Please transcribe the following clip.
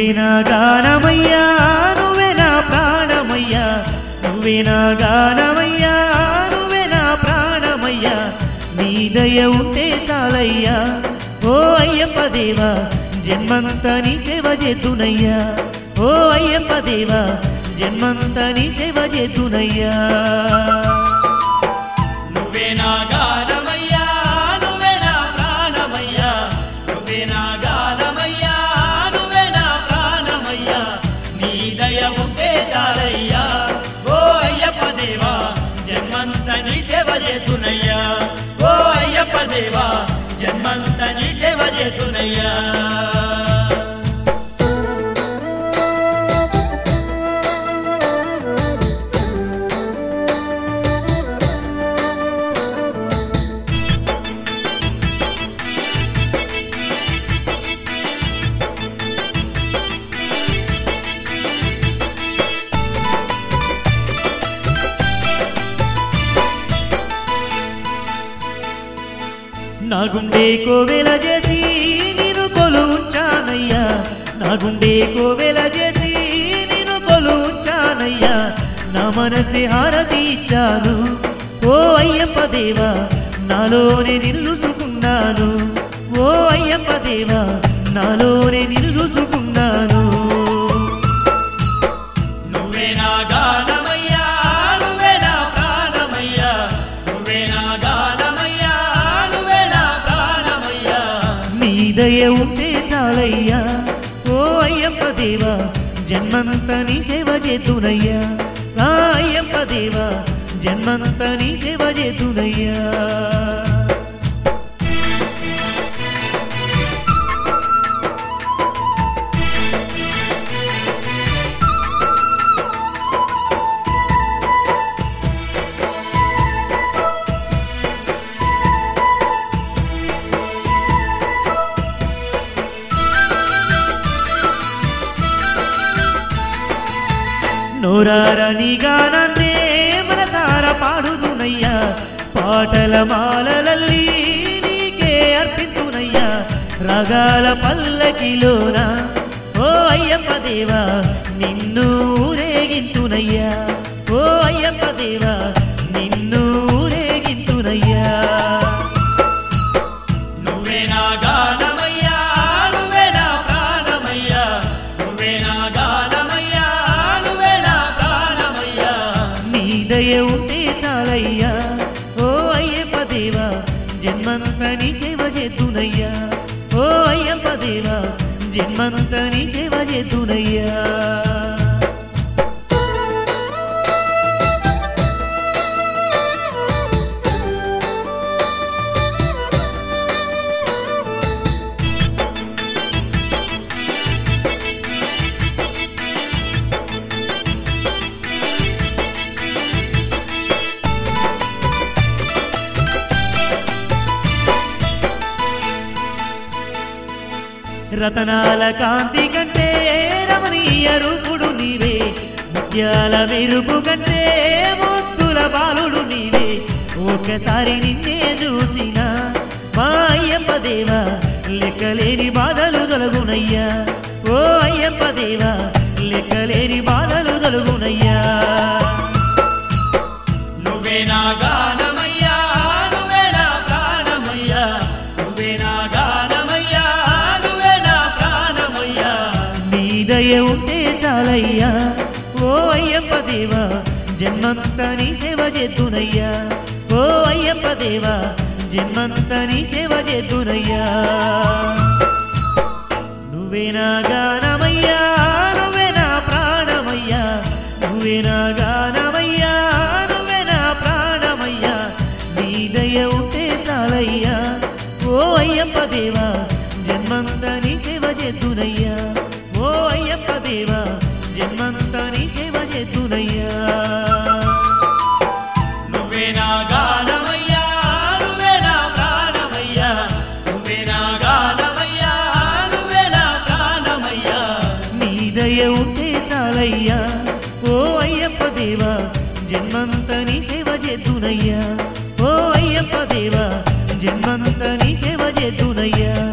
నా గానమయ్యా నువ్వే నా ప్రాణమయ్యా నువ్వే నా గానమయ్యా నువ్వే నా ప్రాణమయ్యా నీ దయ ఉంటే చాలయ్యా ఓ అయ్యప్ప దేవా జన్మంతా నీ సేవ చేతునయ్యా ఓ అయ్యప్ప దేవా జన్మంతా నీ సేవ చేతునయ్యా నువ్వే నా గానమయ్యా నువ్వే నా ప్రాణమయ్యా నువ్వే నా గానమయ్యా నువ్వే నా ప్రాణమయ్యా నీ దయ ఉంటే చాలయ్యా ఓ అయ్యప్ప దేవా జన్మంత నీ సేవ చేతునయ్యా ఓ అయ్యప్ప దేవా జన్మంత నీ సేవ చేతునయ్యా నా గుండె కోవెల చేసి నేను కొలు ఉంచానయ్యా నా గుండె కోవెల చేసి నేను కొలు ఉంచానయ్యా నా మనసి హారతి ఇచ్చాను ఓ అయ్యప్ప దేవా నాలోనే నిలుసుకున్నాను ఓ అయ్యప్ప దేవా నాలోనే నిలుసుకున్నాను నువ్వే నా గానమయ్యా నువ్వే నా ప్రాణమయ్యా నువ్వే నా గానమయ్యా నువ్వే నా ప్రాణమయ్యా నీ దయ ఉంటే చాలయ్యా ఓ అయ్యప్ప దేవా జన్మంతా నీ సేవ చేతునయ్యా ఆ అయ్యప్ప దేవా జన్మంతా నీ సేవ చేతునయ్యా నోరార నీ గానాన్నే మనసార పాడుదునయ్యా పాటల మాలలల్లి నీకే అర్పితునయ్యా రగాల పల్లకిలోన ఓ అయ్యప్ప దేవా నిన్ను ఊరేగింతునయ్యా ఓ అయ్యప్ప దేవా నిన్ను ఊరేగింతునయ్యా నువ్వే నా గానమయ్యా నువ్వే నా ప్రాణమయ్యా నువ్వే నా గానమయ్యా నువ్వే నా ప్రాణమయ్యా నీ దయ ఉంటే చాలయ్యా ఓ అయ్యప్ప దేవా జన్మంత నీ సేవ చేతునయ్యా ఓ అయ్యప్ప దేవా జన్మంత నీ సేవ చేతునయ్యా రతనాల కాంతి కంటే రమణీయ రూపుడు నీవే ముత్యాల మెరుపు కంటే ముత్తుల బాలుడు నీవే ఒకసారి నిన్నే చూసిన మా అయ్యప్ప దేవా లెక్కలేని బాధలు తొలగునయ్యా ఓ అయ్యప్ప దేవా లెక్కలేని బాధలు తొలగునయ్యా నువ్వే నా గానమయ్యా నువ్వే నా ప్రాణమయ్యా నువ్వే నా గానమయ్యా నువ్వే నా ప్రాణమయ్యా నీ దయ ఉంటే చాలయ్యా ఓ అయ్యప్ప దేవా జన్మంతా నీ సేవ చేతునయ్యా ఓ అయ్యప్ప దేవా జన్మంతా నీ సేవ చేతునయ్యా నువ్వే నా గానమయ్యా నువ్వే నా ప్రాణమయ్యా నువ్వే నా గానమయ్యా నువ్వే నా ప్రాణమయ్యా నీ దయ ఉంటే చాలయ్యా ఓ అయ్యప్ప దేవా జన్మంతా నీ సేవ చేతునయ్యా ఓ అయ్యప్ప దేవా జన్మంతా నీ సేవ చేతునయ్యా నువ్వే నా గానమయ్యా నువ్వే నా ప్రాణమయ్యా నువ్వే నా గానమయ్యా నువ్వే నా ప్రాణమయ్యా నీ దయ ఉంటే చాలయ్యా ఓ అయ్యప్ప దేవా జన్మంతా నీ సేవ చేతునయ్యా ఓ అయ్యప్ప దేవా జన్మంతా నీ సేవ చేతునయ్యా